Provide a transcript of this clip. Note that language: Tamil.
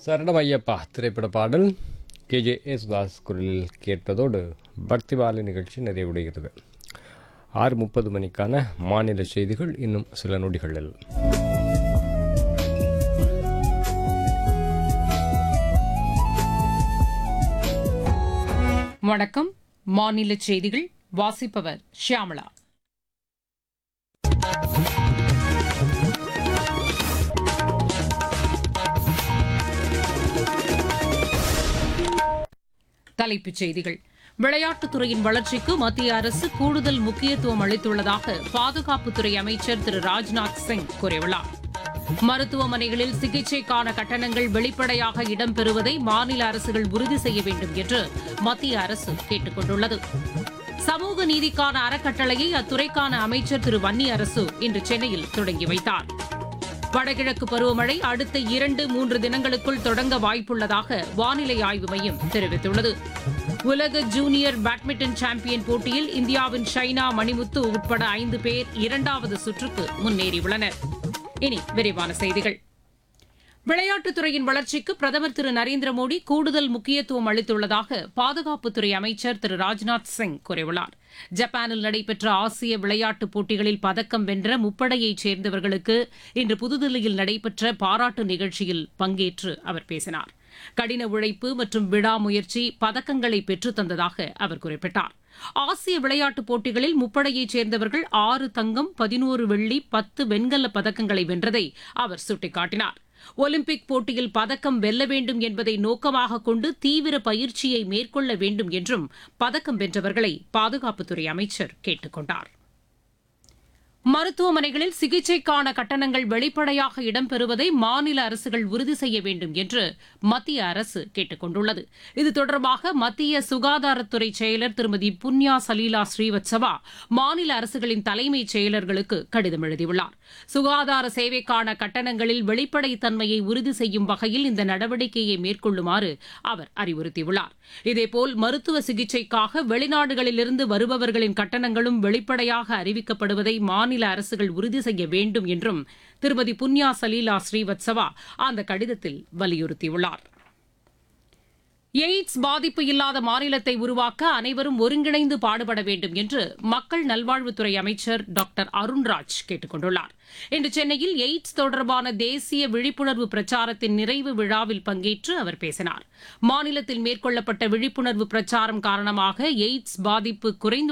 சரணம் ஐயப்பா திரைப்பட பாடல் கேஜே யேசுதாஸ் குரலில் கேட்பதோடு பக்திபாலி நிகழ்ச்சி நிறைவடைகிறது ஆறு முப்பது மணிக்கான மாநில செய்திகள் இன்னும் சில நொடிகளில் வணக்கம் மாநில செய்திகள் வாசிப்பவர் ஷியாமளா தலைப்புச் செய்திகள் விளையாட்டுத்துறையின் வளர்ச்சிக்கு மத்திய அரசு கூடுதல் முக்கியத்துவம் அளித்துள்ளதாக பாதுகாப்புத்துறை அமைச்சர் திரு ராஜ்நாத் சிங் கூறியுள்ளார் மருத்துவமனைகளில் சிகிச்சைக்கான கட்டணங்கள் வெளிப்படையாக இடம்பெறுவதை மாநில அரசுகள் உறுதி செய்ய வேண்டும் என்று மத்திய அரசு கேட்டுக் கொண்டுள்ளது சமூக நீதிக்கான அறக்கட்டளையை அத்துறைக்கான அமைச்சர் திரு வன்னி அரசு இன்று சென்னையில் தொடங்கி வைத்தார் வடகிழக்கு பருவமழை அடுத்த இரண்டு மூன்று தினங்களுக்குள் தொடங்க வாய்ப்புள்ளதாக வானிலை ஆய்வு மையம் தெரிவித்துள்ளது உலக ஜூனியர் பேட்மிண்டன் சாம்பியன் போட்டியில் இந்தியாவின் ஷைனா மணிமுத்து உட்பட ஐந்து பேர் இரண்டாவது சுற்றுக்கு முன்னேறியுள்ளனர் இனி விரிவான செய்திகள் விளையாட்டுத்துறையின் வளர்ச்சிக்கு பிரதமர் திரு நரேந்திர மோடி கூடுதல் முக்கியத்துவம் அளித்துள்ளதாக பாதுகாப்புத்துறை அமைச்சர் திரு ராஜ்நாத் சிங் கூறியுள்ளார் ஜப்பானில் நடைபெற்ற ஆசிய விளையாட்டுப் போட்டிகளில் பதக்கம் வென்ற முப்படையைச் சேர்ந்தவர்களுக்கு இன்று புதுதில்லியில் நடைபெற்ற பாராட்டு நிகழ்ச்சியில் பங்கேற்று அவர் பேசினார் கடின உழைப்பு மற்றும் விடாமுயற்சி பதக்கங்களை பெற்றுத் தந்ததாக அவர் குறிப்பிட்டார் ஆசிய விளையாட்டுப் போட்டிகளில் முப்படையைச் சேர்ந்தவர்கள் ஆறு தங்கம் பதினோரு வெள்ளி பத்து வெண்கலப் பதக்கங்களை வென்றதை அவர் சுட்டிக்காட்டினார் ஒலிம்பிக் போட்டியில் பதக்கம் வெல்ல வேண்டும் என்பதை நோக்கமாக கொண்டு தீவிர பயிற்சியை மேற்கொள்ள வேண்டும் என்றும் பதக்கம் வென்றவர்களை பாதுகாப்புத்துறை அமைச்சர் கேட்டுக் கொண்டார் மருத்துவமனைகளில் சிகிச்சைக்கான கட்டணங்கள் வெளிப்படையாக இடம்பெறுவதை மாநில அரசுகள் உறுதி செய்ய வேண்டும் என்று மத்திய அரசு கேட்டுக் கொண்டுள்ளது இது தொடர்பாக மத்திய சுகாதாரத்துறை செயலர் திருமதி புன்யா சலீலா ஸ்ரீவத்சவா மாநில அரசுகளின் தலைமைச் செயலர்களுக்கு கடிதம் எழுதியுள்ளார் சுகாதார சேவைக்கான கட்டணங்களில் வெளிப்படைத்தன்மையை உறுதி செய்யும் வகையில் இந்த நடவடிக்கையை மேற்கொள்ளுமாறு அவர் அறிவுறுத்தியுள்ளார் இதேபோல் மருத்துவ சிகிச்சைக்காக வெளிநாடுகளிலிருந்து வருபவர்களின் கட்டணங்களும் வெளிப்படையாக அறிவிக்கப்படுவதை மாநில அரசுகள் உறுதி செய்ய வேண்டும் என்றும் திருமதி புன்யா சலீலா ஸ்ரீவத்சவா அந்த கடிதத்தில் வலியுறுத்தியுள்ளார் எய்ட்ஸ் பாதிப்பு இல்லாத மாநிலத்தை உருவாக்க அனைவரும் ஒருங்கிணைந்து பாடுபட வேண்டும் என்று மக்கள் நல்வாழ்வுத்துறை அமைச்சர் டாக்டர் அருண்ராஜ் கேட்டுக் கொண்டுள்ளார் இன்று சென்னையில் எய்ட்ஸ் தொடர்பான தேசிய விழிப்புணர்வு பிரச்சாரத்தின் நிறைவு விழாவில் பங்கேற்று அவர் பேசினார் மாநிலத்தில் மேற்கொள்ளப்பட்ட விழிப்புணர்வு பிரச்சாரம் காரணமாக எய்ட்ஸ் பாதிப்பு குறைந்து